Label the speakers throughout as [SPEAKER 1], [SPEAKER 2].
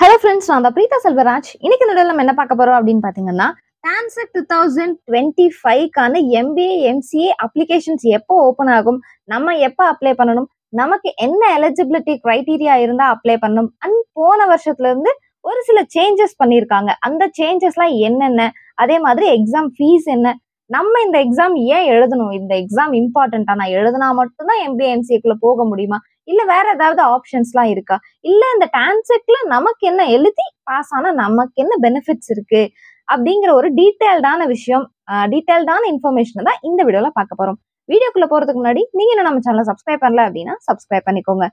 [SPEAKER 1] hello friends நான் தான் பிரீதா செல்வராஜ் இன்னைக்கு இந்த நம்ம என்ன பார்க்க போறோம் அப்படின்னு பார்த்தீங்கன்னா டான்செக் டூ தௌசண்ட் டுவெண்ட்டி ஃபைவ்க்கான எம்பிஏ எம்சிஏ அப்ளிகேஷன்ஸ் எப்போ ஓப்பன் ஆகும் நம்ம எப்போ அப்ளை பண்ணணும் நமக்கு என்ன எலிஜிபிலிட்டி க்ரைட்டீரியா இருந்தா அப்ளை பண்ணணும் அண்ட் போன வருஷத்துல இருந்து ஒரு சில சேஞ்சஸ் பண்ணியிருக்காங்க அந்த சேஞ்சஸ்லாம் என்னென்ன அதே மாதிரி எக்ஸாம் ஃபீஸ் என்ன நம்ம இந்த எக்ஸாம் ஏன் எழுதணும் இந்த எக்ஸாம் இம்பார்ட்டண்டா நான் எழுதினா மட்டும்தான் எம்பிஏ எம்சிஏக்குள்ள போக முடியுமா இல்ல வேற ஏதாவது ஆப்ஷன்ஸ்லாம் இருக்கா இல்ல இந்த டான்செக்ட்ல நமக்கு என்ன எழுதி பாஸ் ஆனா நமக்கு என்ன பெனிஃபிட்ஸ் இருக்கு அப்படிங்கிற ஒரு டீட்டெயில்டான விஷயம் டீட்டெயில்டான இன்ஃபர்மேஷன் தான் இந்த வீடியோல பார்க்க போறோம் வீடியோக்குள்ள போறதுக்கு முன்னாடி நீங்க இன்னும் நம்ம சேனலை சப்ஸ்கிரைப் பண்ணல அப்படின்னா சப்ஸ்கிரைப் பண்ணிக்கோங்க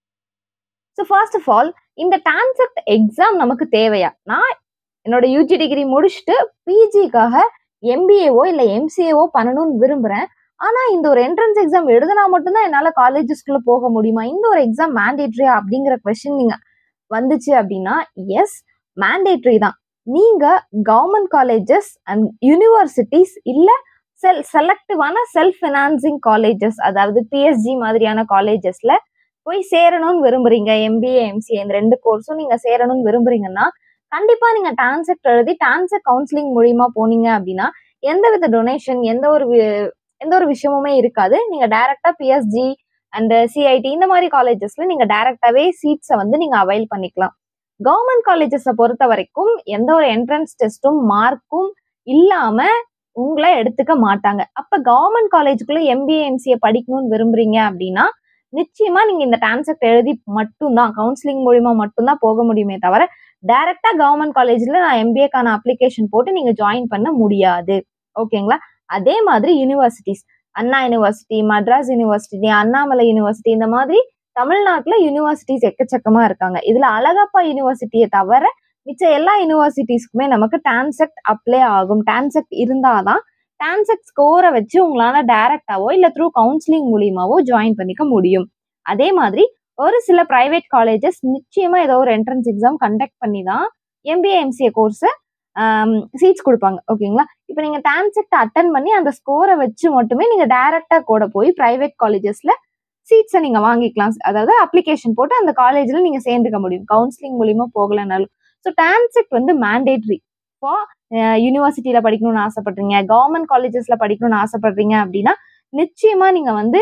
[SPEAKER 1] ஸோ ஃபர்ஸ்ட் ஆஃப் ஆல் இந்த டான்செக்ட் எக்ஸாம் நமக்கு தேவையா நான் என்னோட யூஜி டிகிரி முடிச்சுட்டு பிஜிக்காக எம்பிஏவோ இல்லை எம்சிஏவோ பண்ணணும்னு விரும்புறேன் ஆனா இந்த ஒரு என்ட்ரன்ஸ் எக்ஸாம் எழுதினா மட்டும்தான் என்னால காலேஜஸ்குள்ள போக முடியுமா இந்த ஒரு எக்ஸாம் மேண்டேட்ரியா அப்படிங்கிற கொஸ்டின் நீங்க வந்துச்சு அப்படின்னா எஸ் மேண்டேட்ரி தான் நீங்க கவர்மெண்ட் காலேஜஸ் அண்ட் யூனிவர்சிட்டிஸ் இல்ல செல் செலக்டிவான செல்ஃப் ஃபினான்சிங் காலேஜஸ் அதாவது பிஎஸ்ஜி மாதிரியான காலேஜஸ்ல போய் சேரணும்னு விரும்புறீங்க எம்பிஏ எம்சிஏ இந்த ரெண்டு கோர்ஸும் நீங்க சேரணும்னு விரும்புறீங்கன்னா கண்டிப்பா நீங்க டான்செக்ட் எழுதி டான்செக்ட் கவுன்சிலிங் மூலியமா போனீங்க அப்படின்னா எந்த வித டொனேஷன் எந்த ஒரு வி- எந்த ஒரு விஷயமுமே இருக்காது நீங்க டைரக்டா பிஎஸ்ஜி அண்ட் சிஐடி இந்த மாதிரி காலேஜஸ்ல நீங்க டைரக்டாவே சீட்ஸை வந்து நீங்க அவைல் பண்ணிக்கலாம் கவர்மெண்ட் காலேஜஸை பொறுத்த வரைக்கும் எந்த ஒரு என்ட்ரன்ஸ் டெஸ்ட்டும் மார்க்கும் இல்லாம உங்களை எடுத்துக்க மாட்டாங்க அப்ப கவர்மெண்ட் காலேஜுக்குள்ள எம்பிஏ எம்சிஏ படிக்கணும்னு விரும்புறீங்க அப்படின்னா நிச்சயமா நீங்க இந்த டான்செக்ட் எழுதி மட்டும்தான் கவுன்சிலிங் மூலியமா மட்டும்தான் போக முடியுமே தவிர டைரக்டா கவர்மெண்ட் காலேஜ்ல நான் எம்பிஏக்கான அப்ளிகேஷன் போட்டு நீங்க ஜாயின் பண்ண முடியாது ஓகேங்களா அதே மாதிரி universities Anna university Madras university Annamalai university இந்த மாதிரி தமிழ்நாட்டுல யூனிவர்சிட்டிஸ் எக்கச்சக்கமா இருக்காங்க இதுல அழகப்பா யூனிவர்சிட்டியை தவிர மிச்ச எல்லா யூனிவர்சிட்டிஸ்க்குமே நமக்கு டான்செக்ட் அப்ளை ஆகும் டான்செக்ட் இருந்தாதான் டான்செக்ட் ஸ்கோரை வச்சு உங்களால டைரக்டாவோ இல்ல த்ரூ கவுன்சிலிங் மூலியமாவோ ஜாயின் பண்ணிக்க முடியும் அதே மாதிரி ஒரு சில பிரைவேட் காலேஜஸ் நிச்சயமா ஏதோ ஒரு என்ட்ரன்ஸ் எக்ஸாம் கண்டக்ட் பண்ணி தான் எம்பிஏ எம்சிஏ கோர்ஸை சீட்ஸ் கொடுப்பாங்க ஓகேங்களா இப்போ நீங்க டான்செக்ட் அட்டன் பண்ணி அந்த ஸ்கோரை வச்சு மட்டுமே நீங்க டைரக்டா கூட போய் பிரைவேட் காலேஜஸ்ல சீட்ஸை நீங்க வாங்கிக்கலாம் அதாவது அப்ளிகேஷன் போட்டு அந்த காலேஜ்ல நீங்க சேர்ந்துக்க முடியும் கவுன்சிலிங் மூலியமா போகலனாலும் ஸோ டான்செக்ட் வந்து மேண்டேட்ரி இப்போ யூனிவர்சிட்டியில படிக்கணும்னு ஆசைப்படுறீங்க கவர்மெண்ட் காலேஜஸ்ல படிக்கணும்னு ஆசைப்படுறீங்க அப்படின்னா நிச்சயமா நீங்க வந்து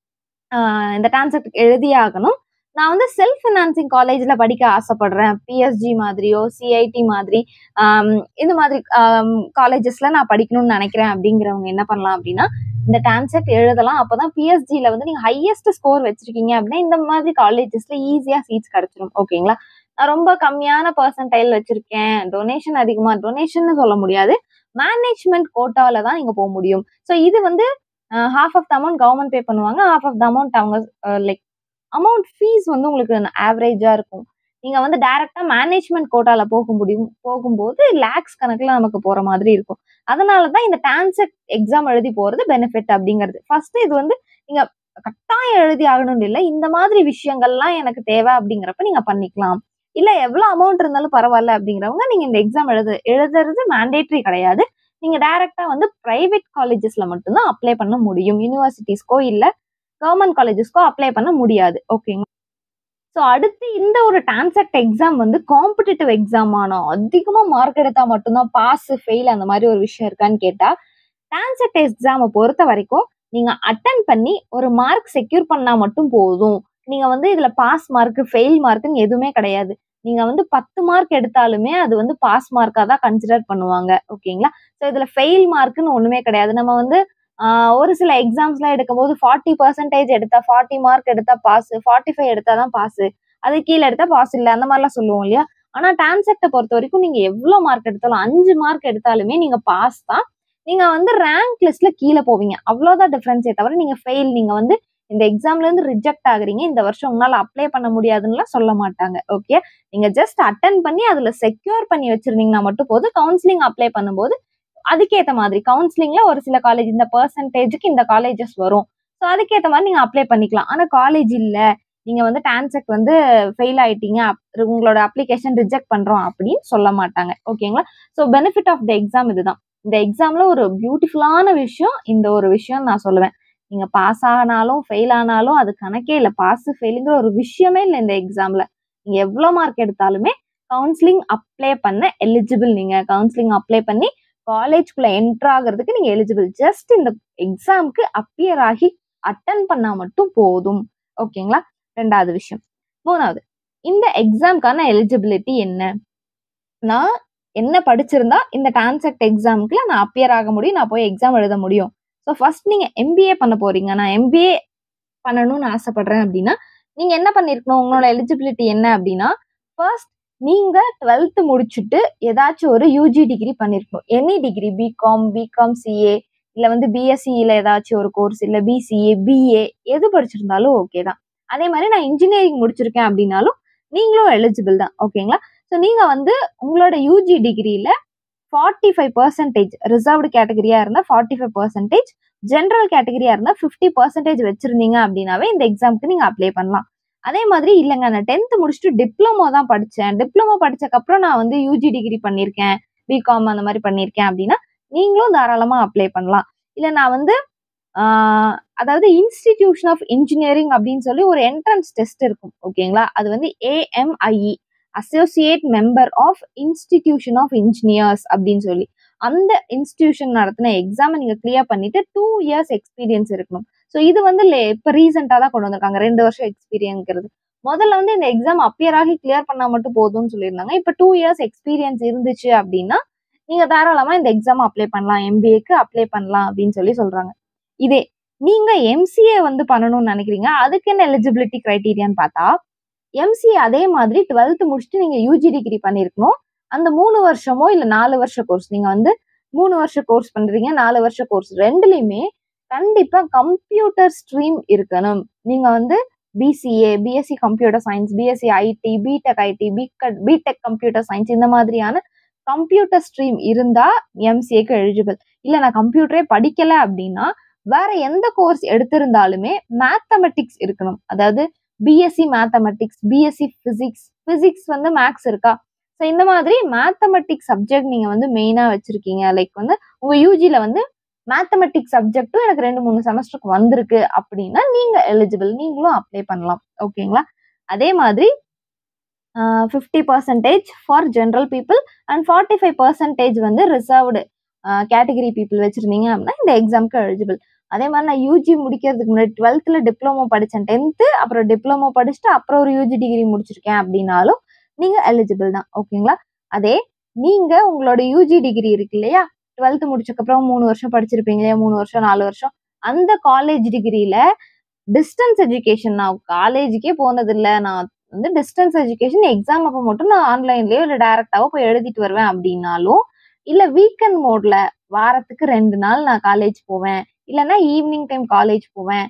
[SPEAKER 1] ஆஹ் இந்த டான்செக்ட் எழுதியே ஆகணும் நான் வந்து செல்ஃப் ஃபினான்சிங் காலேஜ்ல படிக்க ஆசைப்படுறேன் பிஎஸ்ஜி மாதிரியோ சிஐடி மாதிரி ஆம், இந்த மாதிரி காலேஜஸ்ல நான் படிக்கணும்னு நினைக்கிறேன் அப்படிங்கிறவங்க என்ன பண்ணலாம் அப்படின்னா இந்த டான்செக்ட் எழுதலாம் அப்பதான் பிஎஸ்ஜில வந்து நீங்க ஹையஸ்ட் ஸ்கோர் வச்சிருக்கீங்க அப்படின்னா இந்த மாதிரி காலேஜஸ்ல ஈஸியா சீட்ஸ் கிடைச்சிரும் ஓகேங்களா நான் ரொம்ப கம்மியான பர்சன்டைல் வச்சிருக்கேன் டொனேஷன் அதிகமா டொனேஷன் சொல்ல முடியாது மேனேஜ்மெண்ட் கோட்டால தான் நீங்க போக முடியும் ஸோ இது வந்து half of the amount government pay பண்ணுவாங்க ஹாஃப் ஆஃப் த அமௌண்ட் அவங்க லைக் அமௌண்ட் ஃபீஸ் வந்து உங்களுக்கு ஆவரேஜா இருக்கும் நீங்க வந்து டைரக்டா மேனேஜ்மெண்ட் கோட்டால போக முடியும் போகும்போது லேக்ஸ் கணக்குல நமக்கு போற மாதிரி இருக்கும் அதனால தான் இந்த டான்செக்ட் எக்ஸாம் எழுதி போறது பெனிஃபிட் அப்படிங்கிறது ஃபர்ஸ்ட் இது வந்து நீங்க கட்டாயம் எழுதி ஆகணும்னு இல்லை இந்த மாதிரி விஷயங்கள்லாம் எனக்கு தேவை அப்படிங்கிறப்ப நீங்க பண்ணிக்கலாம் இல்ல எவ்வளவு அமௌண்ட் இருந்தாலும் பரவாயில்ல அப்படிங்கிறவங்க நீங்க இந்த எக்ஸாம் எழுது எழுதுறது மேண்டேட்ரி கிடையாது நீங்க டைரக்டா வந்து பிரைவேட் காலேஜஸ்ல மட்டும்தான் அப்ளை பண்ண முடியும் யூனிவர்சிட்டிஸ்க்கோ இல்ல கவர்மெண்ட் காலேஜஸ்க்கோ அப்ளை பண்ண முடியாது ஓகேங்க ஸோ அடுத்து இந்த ஒரு டான்செக்ட் எக்ஸாம் வந்து காம்படிட்டிவ் எக்ஸாம் ஆனோ அதிகமா மார்க் எடுத்தா மட்டும்தான் பாஸ் ஃபெயில் அந்த மாதிரி ஒரு விஷயம் இருக்கான்னு கேட்டா டான்செக்ட் எக்ஸாமை பொறுத்த வரைக்கும் நீங்க அட்டன் பண்ணி ஒரு மார்க் செக்யூர் பண்ணா மட்டும் போதும் நீங்க வந்து இதுல பாஸ் மார்க் ஃபெயில் மார்க்னு எதுவுமே கிடையாது நீங்க வந்து பத்து மார்க் எடுத்தாலுமே அது வந்து பாஸ் மார்க்கா தான் கன்சிடர் பண்ணுவாங்க ஓகேங்களா ஸோ இதுல ஃபெயில் மார்க்னு ஒண்ணுமே கிடையாது நம்ம வந்து ஆஹ், ஒரு சில எக்ஸாம்ஸ்லாம் எடுக்கும்போது ஃபார்ட்டி பர்சன்டேஜ் எடுத்தா ஃபார்ட்டி மார்க் எடுத்தா பாஸ் ஃபார்ட்டி ஃபைவ் எடுத்தா தான் பாஸ் அது கீழே எடுத்தா பாஸ் இல்லை அந்த மாதிரிலாம் சொல்லுவோம் இல்லையா ஆனா டான்செக்டை பொறுத்த வரைக்கும் நீங்க எவ்வளவு மார்க் எடுத்தாலும் அஞ்சு மார்க் எடுத்தாலுமே நீங்க பாஸ் தான் நீங்க வந்து ரேங்க் லிஸ்ட்ல கீழே போவீங்க அவ்வளவுதான் டிஃபரன்ஸே தவிர நீங்க ஃபெயில் நீங்க வந்து இந்த எக்ஸாம்ல இருந்து ரிஜெக்ட் ஆகுறீங்க இந்த வருஷம் உங்களால அப்ளை பண்ண முடியாதுன்னுலாம் சொல்ல மாட்டாங்க ஓகே நீங்க ஜஸ்ட் அட்டன் பண்ணி அதுல செக்யூர் பண்ணி வச்சிருந்தீங்கன்னா மட்டும் போதும் கவுன்சிலிங் அப்ளை பண்ணும்போது அதுக்கேத்த மாதிரி கவுன்சிலிங்ல ஒரு சில காலேஜ் இந்த பர்சன்டேஜுக்கு இந்த காலேஜஸ் வரும் ஸோ அதுக்கேத்த மாதிரி நீங்க அப்ளை பண்ணிக்கலாம் ஆனா காலேஜ் இல்ல நீங்க வந்து டான்செக் வந்து ஃபெயில் ஆயிட்டீங்க அப்- உங்களோட அப்ளிகேஷன் ரிஜெக்ட் பண்றோம் அப்படின்னு சொல்ல மாட்டாங்க ஓகேங்களா so benefit of the exam இதுதான் இந்த எக்ஸாம்ல ஒரு பியூட்டிஃபுல்லான விஷயம் இந்த ஒரு விஷயம் நான் சொல்லுவேன் நீங்க பாஸ் ஆனாலும் ஃபெயில் ஆனாலும் அது கணக்கே இல்லை பாஸ் ஃபெயிலுங்கிற ஒரு விஷயமே இல்லை இந்த எக்ஸாம்ல நீங்க எவ்வளவு மார்க் எடுத்தாலுமே கவுன்சிலிங் அப்ளை பண்ண எலிஜிபிள் நீங்க கவுன்சிலிங் அப்ளை பண்ணி காலேஜ்குள்ள என்டர் ஆகிறதுக்கு நீங்க எலிஜிபிள் ஜஸ்ட் இந்த எக்ஸாம்க்கு அப்பியர் ஆகி அட்டன் பண்ணா மட்டும் போதும் ஓகேங்களா ரெண்டாவது விஷயம் மூணாவது இந்த எக்ஸாம்க்கான எலிஜிபிலிட்டி என்ன நான் என்ன படிச்சிருந்தா இந்த டான்செக்ட் எக்ஸாமுக்குல நான் அப்பியர் ஆக முடியும் நான் போய் எக்ஸாம் எழுத முடியும் ஸோ ஃபர்ஸ்ட் நீங்க எம்பிஏ பண்ண போறீங்க நான் எம்பிஏ பண்ணணும்னு ஆசைப்படுறேன் அப்படின்னா நீங்க என்ன பண்ணிருக்கணும் உங்களோட எலிஜிபிலிட்டி என்ன அப்படின்னா ஃபர்ஸ்ட் நீங்க டுவெல்த் முடிச்சுட்டு ஏதாச்சும் ஒரு யூஜி டிகிரி பண்ணிருக்கணும் any degree BCom BCom CA இல்ல வந்து பிஎஸ்சியில ஏதாச்சும் ஒரு கோர்ஸ் இல்ல பிசிஏ பிஏ எது படிச்சிருந்தாலும் ஓகே தான் அதே மாதிரி நான் இன்ஜினியரிங் முடிச்சிருக்கேன் அப்படின்னாலும் நீங்களும் எலிஜிபிள் தான் ஓகேங்களா ஸோ நீங்க வந்து உங்களோட யூஜி டிகிரியில ஃபார்ட்டி ஃபைவ் பர்சன்டேஜ் ரிசர்வ்டு கேட்டகரியா இருந்தா ஃபார்ட்டி ஃபைவ் பர்சன்டேஜ் ஜென்ரல் கேட்டகரியா இருந்தா ஃபிஃப்டி பர்சன்டேஜ் வச்சிருந்தீங்க அப்படின்னாவே இந்த எக்ஸாமுக்கு நீங்க அப்ளை பண்ணலாம் அதே மாதிரி இல்லைங்க நான் டென்த் முடிச்சுட்டு டிப்ளமோ தான் படித்தேன் டிப்ளமோ படிச்சக்கப்புறம் நான் வந்து யூஜி டிகிரி பண்ணியிருக்கேன் பிகாம் அந்த மாதிரி பண்ணியிருக்கேன் அப்படின்னா நீங்களும் தாராளமாக அப்ளை பண்ணலாம் இல்லை நான் வந்து ஆஹ், அதாவது இன்ஸ்டிடியூஷன் ஆஃப் இன்ஜினியரிங் அப்படின்னு சொல்லி ஒரு என்ட்ரன்ஸ் டெஸ்ட் இருக்கும் ஓகேங்களா அது வந்து AMIE associate member of institution of engineers அப்படின்னு சொல்லி அந்த இன்ஸ்டிடியூஷன் நடத்தின எக்ஸாமை நீங்கள் கிளியர் பண்ணிட்டு டூ இயர்ஸ் எக்ஸ்பீரியன்ஸ் இருக்கணும் ஸோ இது வந்து லே- இப்ப ரீசெண்டாக தான் கொண்டு வந்திருக்காங்க ரெண்டு வருஷம் எக்ஸ்பீரியன்ஸ்ங்கிறது முதல்ல வந்து இந்த எக்ஸாம் அப்பியர் ஆகி கிளியர் பண்ணா மட்டும் போதும்னு சொல்லியிருந்தாங்க இப்போ டூ இயர்ஸ் எக்ஸ்பீரியன்ஸ் இருந்துச்சு அப்படின்னா நீங்க தாராளமா இந்த எக்ஸாம் அப்ளை பண்ணலாம் எம்பிஏக்கு அப்ளை பண்ணலாம் அப்படின்னு சொல்லி சொல்றாங்க இதே நீங்க எம்சிஏ வந்து பண்ணணும்னு நினைக்கிறீங்க அதுக்கு என்ன எலிஜிபிலிட்டி கிரைட்டீரியான்னு பார்த்தா எம்சிஏ அதே மாதிரி டுவெல்த் முடிச்சுட்டு நீங்க யூஜி டிகிரி பண்ணிருக்கணும் அந்த மூணு வருஷமோ இல்ல நாலு வருஷ கோர்ஸ் நீங்க வந்து மூணு வருஷ கோர்ஸ் பண்றீங்க நாலு வருஷ கோர்ஸ் ரெண்டுலயுமே கண்டிப்பா கம்ப்யூட்டர் ஸ்ட்ரீம் இருக்கணும் நீங்க வந்து BCA BSc computer science BSc IT BTech IT பிகட் பிடெக் கம்ப்யூட்டர் சயின்ஸ் இந்த மாதிரியான கம்ப்யூட்டர் ஸ்ட்ரீம் இருந்தா எம்சிஏக்கு எலிஜிபிள் இல்ல நான் கம்ப்யூட்டரே படிக்கல அப்படின்னா வேற எந்த கோர்ஸ் எடுத்திருந்தாலுமே மேத்தமெட்டிக்ஸ் இருக்கணும் அதாவது BSc mathematics BSc physics physics வந்து மேக்ஸ் இருக்கா ஸோ இந்த மாதிரி மேத்தமெட்டிக்ஸ் சப்ஜெக்ட் நீங்க வந்து மெயினா வச்சிருக்கீங்க லைக் வந்து உங்க யூஜில வந்து மேத்தமெட்டிக்ஸ் சப்ஜெக்ட்டும் எனக்கு ரெண்டு மூணு செமஸ்டருக்கு வந்திருக்கு அப்படின்னா நீங்க எலிஜிபிள் நீங்களும் அப்ளை பண்ணலாம் ஓகேங்களா அதே மாதிரி fifty percentage for general people and forty five percentage வந்து ரிசர்வ்டு கேட்டகரி பீப்புள் வச்சிருந்தீங்க அப்படின்னா இந்த எக்ஸாம்க்கு எலிஜிபிள் அதே மாதிரி நான் யூஜி முடிக்கிறதுக்கு முன்னாடி டுவெல்த்தில் டிப்ளமோ படித்தேன் டென்த்து அப்புறம் டிப்ளமோ படிச்சுட்டு அப்புறம் ஒரு யூஜி டிகிரி முடிச்சிருக்கேன் அப்படின்னாலும் நீங்கள் எலிஜிபிள் தான் ஓகேங்களா அதே நீங்கள் உங்களோட யூஜி டிகிரி இருக்கு இல்லையா டுவெல்த் முடிச்சக்கப்புறம் மூணு வருஷம் படிச்சிருப்பீங்க இல்லையா மூணு வருஷம் நாலு வருஷம் அந்த காலேஜ் டிகிரியில டிஸ்டன்ஸ் எஜுகேஷன் நான் காலேஜுக்கே போனதில்லை நான் வந்து டிஸ்டன்ஸ் எஜுகேஷன் எக்ஸாம் அப்போ மட்டும் நான் ஆன்லைன்லயோ இல்லை டைரக்டாவோ போய் எழுதிட்டு வருவேன் அப்படின்னாலும் இல்லை வீக்கெண்ட் மோட்ல வாரத்துக்கு ரெண்டு நாள் நான் காலேஜ் போவேன் இல்லைன்னா ஈவினிங் டைம் காலேஜ் போவேன்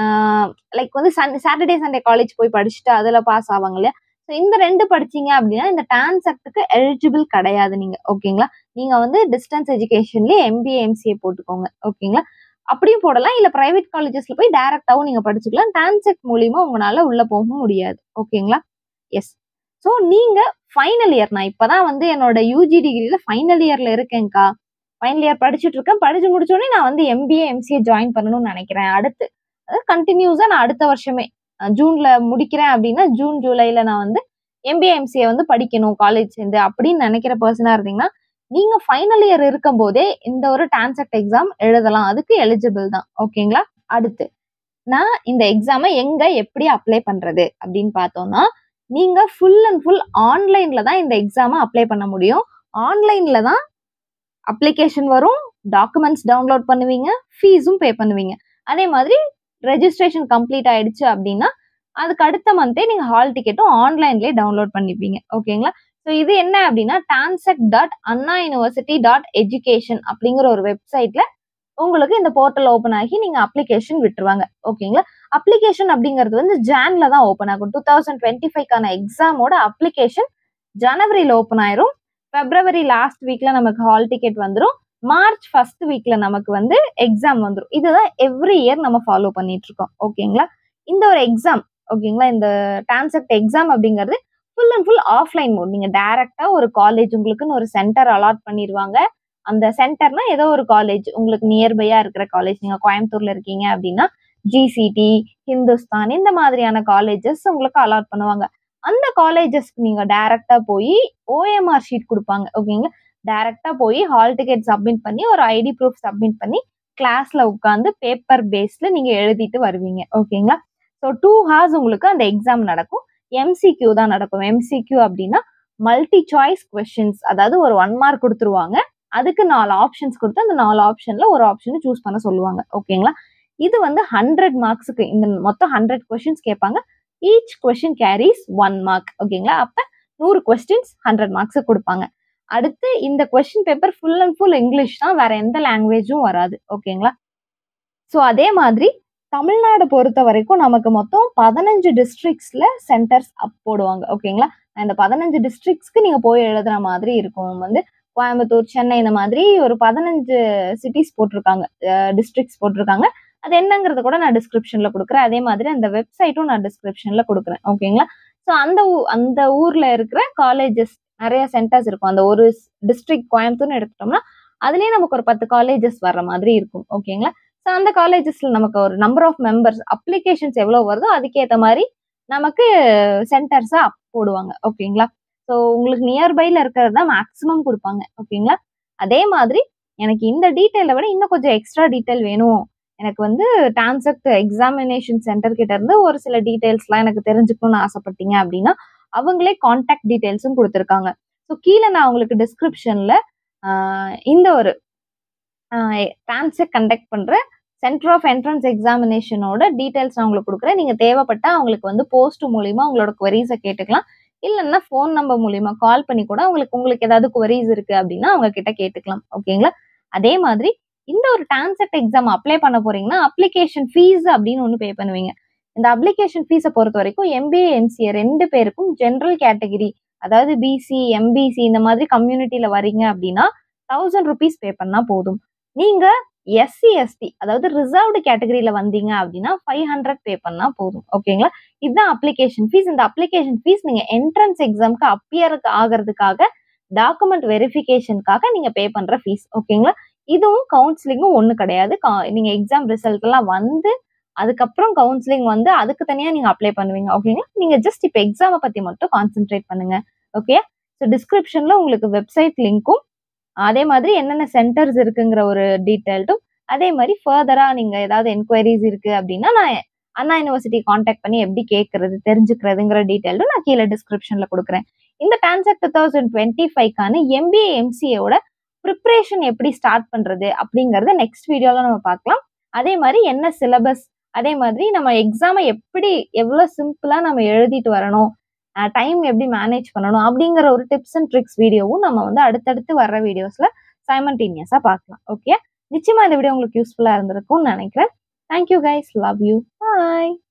[SPEAKER 1] லைக் வந்து சண்டே சாட்டர்டே சண்டே காலேஜ் போய் படிச்சுட்டு அதில் பாஸ் ஆவாங்க இல்லையா ஸோ இந்த ரெண்டு படிச்சீங்க அப்படின்னா இந்த டிரான்செக்டுக்கு எலிஜிபிள் கிடையாது நீங்க ஓகேங்களா நீங்க வந்து டிஸ்டன்ஸ் எஜுகேஷன்லயே எம்பிஏ எம்சிஏ போட்டுக்கோங்க ஓகேங்களா அப்படியும் போடலாம் இல்ல பிரைவேட் காலேஜஸ்ல போய் டைரக்டாவும் நீங்க படிச்சுக்கலாம் டிரான்செக்ட் மூலியமா உங்களால உள்ள போக முடியாது ஓகேங்களா எஸ் ஸோ நீங்க ஃபைனல் இயர் நான் இப்பதான் வந்து என்னோட யூஜி டிகிரியில ஃபைனல் இயர்ல இருக்கேன்க்கா ஃபைனல் இயர் படிச்சுட்டு இருக்கேன் படிச்சு முடிச்சோடனே நான் வந்து எம்பிஏ எம்சிஏ ஜாயின் பண்ணணும்னு நினைக்கிறேன் அடுத்து அதாவது கண்டினியூஸா நான் அடுத்த வருஷமே அஹ் ஜூன்ல முடிக்கிறேன் அப்படின்னா ஜூன் ஜூலைல நான் வந்து எம்பிஏ எம்சிஏ வந்து படிக்கணும் காலேஜ் சேர்ந்து அப்படின்னு நினைக்கிற பர்சனா இருந்தீங்கன்னா நீங்க ஃபைனல் இயர் இருக்கும் போதே இந்த ஒரு டான்செக்ட் எக்ஸாம் எழுதலாம் அதுக்கு எலிஜிபிள் தான் ஓகேங்களா அடுத்து நான் இந்த எக்ஸாமை எங்க எப்படி அப்ளை பண்றது அப்படின்னு பார்த்தோம்னா நீங்க ஃபுல் அண்ட் ஃபுல் ஆன்லைன்ல தான் இந்த எக்ஸாமை அப்ளை பண்ண முடியும் ஆன்லைன்ல தான் அப்ளிகேஷன் வரும் டாக்குமெண்ட்ஸ் டவுன்லோட் பண்ணுவீங்க ஃபீஸும் பே பண்ணுவீங்க அதே மாதிரி ரெஜிஸ்ட்ரேஷன் கம்ப்ளீட் ஆயிடுச்சு அப்படின்னா அதுக்கு அடுத்த மந்தே நீங்க ஹால் டிக்கெட்டும் ஆன்லைன்லயே டவுன்லோட் பண்ணிப்பீங்க ஓகேங்களா ஸோ இது என்ன அப்படின்னா TANCET dot Anna university dot education அப்படிங்கிற ஒரு வெப்சைட்ல உங்களுக்கு இந்த போர்ட்டல் ஓப்பன் ஆகி நீங்க அப்ளிகேஷன் விட்டுருவாங்க ஓகேங்களா அப்ளிகேஷன் அப்படிங்கிறது வந்து ஜான்ல தான் ஓப்பன் ஆகும் டூ தௌசண்ட் டுவெண்ட்டி ஃபைவ்க்கான எக்ஸாமோட அப்ளிகேஷன் ஜனவரியில் ஓப்பன் ஆயிரும் பிப்ரவரி லாஸ்ட் வீக்ல நமக்கு ஹால் டிக்கெட் வந்துடும் மார்ச் ஃபர்ஸ்ட் வீக்ல நமக்கு வந்து எக்ஸாம் வந்துடும் இதுதான் எவ்ரி இயர் நம்ம ஃபாலோ பண்ணிட்டு இருக்கோம் ஓகேங்களா இந்த ஒரு எக்ஸாம் ஓகேங்களா இந்த டான்செக்ட் எக்ஸாம் அப்படிங்கிறது full and full offline mode நீங்க டைரக்டா ஒரு காலேஜ் உங்களுக்குன்னு ஒரு சென்டர் அலாட் பண்ணிடுவாங்க அந்த சென்டர்னா ஏதோ ஒரு காலேஜ் உங்களுக்கு நியர்பையா இருக்கிற காலேஜ் நீங்க கோயம்புத்தூர்ல இருக்கீங்க அப்படின்னா ஜிசிடி ஹிந்துஸ்தான் இந்த மாதிரியான காலேஜஸ் உங்களுக்கு அலாட் பண்ணுவாங்க அந்த காலேஜஸ்க்கு நீங்க டைரக்டா போய் ஓஎம்ஆர் ஷீட் கொடுப்பாங்க ஓகேங்களா டைரக்டா போய் ஹால் டிக்கெட் சப்மிட் பண்ணி ஒரு ஐடி ப்ரூஃப் சப்மிட் பண்ணி கிளாஸ்ல உட்காந்து பேப்பர் பேஸ்ல நீங்க எழுதிட்டு வருவீங்க ஓகேங்களா ஸோ டூ ஹார்ஸ் உங்களுக்கு அந்த எக்ஸாம் நடக்கும் எம்சிக்யூ தான் நடக்கும் எம்சிக்யூ அப்படின்னா மல்டி சாய்ஸ் கொஸ்டின்ஸ் அதாவது ஒரு ஒன் மார்க் கொடுத்துருவாங்க அதுக்கு நாலு ஆப்ஷன்ஸ் கொடுத்து அந்த நாலு ஆப்ஷன்ல ஒரு ஆப்ஷன் சூஸ் பண்ண சொல்லுவாங்க ஓகேங்களா இது வந்து ஹண்ட்ரட் மார்க்ஸுக்கு இந்த மொத்தம் ஹண்ட்ரட் கொஸ்டின்ஸ் கேட்பாங்க each question carries one mark ஓகேங்களா அப்ப நூறு கொஸ்டின்ஸ் ஹண்ட்ரட் மார்க்ஸ் கொடுப்பாங்க அடுத்து இந்த question paper full and full English தான் வேற எந்த லாங்குவேஜும் வராது ஓகேங்களா ஸோ அதே மாதிரி தமிழ்நாடு பொறுத்த வரைக்கும் நமக்கு மொத்தம் பதினஞ்சு டிஸ்ட்ரிக்ட்ஸ்ல சென்டர்ஸ் அப் போடுவாங்க ஓகேங்களா இந்த பதினஞ்சு டிஸ்ட்ரிக்ட்ஸ்க்கு நீங்க போய் எழுதுற மாதிரி இருக்கும் வந்து கோயம்புத்தூர் சென்னை இந்த மாதிரி ஒரு பதினஞ்சு சிட்டிஸ் போட்டிருக்காங்க டிஸ்ட்ரிக்ட்ஸ் போட்டிருக்காங்க அது என்னங்கிறத கூட நான் டிஸ்கிரிப்ஷன்ல கொடுக்குறேன் அதே மாதிரி அந்த வெப்சைட்டும் நான் டிஸ்கிரிப்ஷன்ல கொடுக்குறேன் ஓகேங்களா ஸோ அந்த ஊ- அந்த ஊர்ல இருக்கிற காலேஜஸ் நிறைய சென்டர்ஸ் இருக்கும் அந்த ஒரு டிஸ்ட்ரிக்ட் கோயம்புத்தூர்னு எடுத்துட்டோம்னா அதுலயே நமக்கு ஒரு பத்து காலேஜஸ் வர்ற மாதிரி இருக்கும் ஓகேங்களா ஸோ அந்த காலேஜஸ்ல நமக்கு ஒரு நம்பர் ஆஃப் மெம்பர்ஸ் அப்ளிகேஷன்ஸ் எவ்வளோ வருதோ அதுக்கேற்ற மாதிரி நமக்கு சென்டர்ஸா போடுவாங்க ஓகேங்களா ஸோ உங்களுக்கு நியர்பைல இருக்கிறது தான் மேக்ஸிமம் கொடுப்பாங்க ஓகேங்களா அதே மாதிரி எனக்கு இந்த டீட்டெயிலை விட இன்னும் கொஞ்சம் எக்ஸ்ட்ரா டீட்டெயில் வேணும் எனக்கு வந்து டான்செக்ட் எக்ஸாமினேஷன் சென்டர் கிட்ட இருந்து ஒரு சில டீட்டெயில்ஸ்லாம் எனக்கு தெரிஞ்சுக்கணும்னு ஆசைப்பட்டீங்க அப்படின்னா அவங்களே காண்டாக்ட் டீட்டெயில்ஸும் கொடுத்துருக்காங்க ஸோ கீழே நான் உங்களுக்கு டிஸ்கிரிப்ஷன்ல இந்த ஒரு டான்செக்ட் கண்டக்ட் பண்ற சென்டர் ஆஃப் என்ட்ரன்ஸ் எக்ஸாமினேஷனோட டீட்டெயில்ஸ் நான் உங்களுக்கு கொடுக்குறேன் நீங்க தேவைப்பட்டா அவங்களுக்கு வந்து போஸ்ட் மூலியமா உங்களோட queries-அ கேட்டுக்கலாம் இல்லைன்னா ஃபோன் நம்பர் மூலியமா கால் பண்ணி கூட உங்களுக்கு உங்களுக்கு ஏதாவது queries இருக்கு அப்படின்னா அவங்க கிட்ட கேட்டுக்கலாம் ஓகேங்களா அதே மாதிரி இந்த ஒரு டான்செட் எக்ஸாம் அப்ளை பண்ண போறீங்கன்னா அப்ளிகேஷன் ஃபீஸ் அப்படின்னு ஒன்று பே பண்ணுவீங்க இந்த அப்ளிகேஷன் ஃபீஸை பொறுத்த வரைக்கும் எம்பிஏ எம்சிஏ ரெண்டு பேருக்கும் ஜென்ரல் கேட்டகரி அதாவது பிசி எம்பிசி இந்த மாதிரி கம்யூனிட்டியில வரீங்க அப்படின்னா தௌசண்ட் ருபீஸ் பே பண்ணா போதும் நீங்க எஸ்சி எஸ்டி அதாவது ரிசர்வ்டு கேட்டகரியில வந்தீங்க அப்படின்னா ஃபைவ் ஹண்ட்ரட் பே பண்ணா போதும் ஓகேங்களா இதுதான் அப்ளிகேஷன் ஃபீஸ் இந்த அப்ளிகேஷன் ஃபீஸ் நீங்க என்ட்ரன்ஸ் எக்ஸாம்க்கு அப்பியர் ஆகிறதுக்காக டாக்குமெண்ட் வெரிஃபிகேஷனுக்காக நீங்க பே பண்ற ஃபீஸ் ஓகேங்களா இதுவும் கவுன்சிலிங்கும் ஒண்ணு கிடையாது கா- நீங்க எக்ஸாம் ரிசல்ட் எல்லாம் வந்து அதுக்கப்புறம் கவுன்சிலிங் வந்து அதுக்கு தனியா நீங்க அப்ளை பண்ணுவீங்க ஓகேங்களா நீங்க ஜஸ்ட் இப்போ எக்ஸாமை பத்தி மட்டும் கான்சென்ட்ரேட் பண்ணுங்க ஓகே ஸோ டிஸ்கிரிப்ஷன்ல உங்களுக்கு வெப்சைட் லிங்க்கும் அதே மாதிரி என்னென்ன சென்டர்ஸ் இருக்குங்கிற ஒரு டீட்டெயில்டும் அதே மாதிரி ஃபர்தரா நீங்க ஏதாவது என்கொயரிஸ் இருக்கு அப்படின்னா நான் அண்ணா யூனிவர்சிட்டி காண்டாக்ட் பண்ணி எப்படி கேட்கறது தெரிஞ்சுக்கிறதுங்கிற டீட்டெயிலும் நான் கீழே டிஸ்கிரிப்ஷன்ல கொடுக்குறேன் இந்த டான்செக்ட் டூ தௌசண்ட் டுவெண்ட்டி ஃபைவ்க்கான எம்பிஏ எம்சிஏவோட ப்ரிப்ரேஷன் எப்படி ஸ்டார்ட் பண்றது அப்படிங்கறத நெக்ஸ்ட் வீடியோல நம்ம பார்க்கலாம் அதே மாதிரி என்ன சிலபஸ் அதே மாதிரி நம்ம எக்ஸாமை எப்படி எவ்வளவு சிம்பிளா நம்ம எழுதிட்டு வரணும் டைம் எப்படி மேனேஜ் பண்ணணும் அப்படிங்கிற ஒரு டிப்ஸ் அண்ட் ட்ரிக்ஸ் வீடியோவும் நம்ம வந்து அடுத்தடுத்து வர்ற வீடியோஸ்ல சைமல்டேனியஸா பார்க்கலாம் ஓகே நிச்சயமா இந்த வீடியோ உங்களுக்கு யூஸ்ஃபுல்லா இருந்திருக்கும்னு நினைக்கிறேன் thank you guys love you bye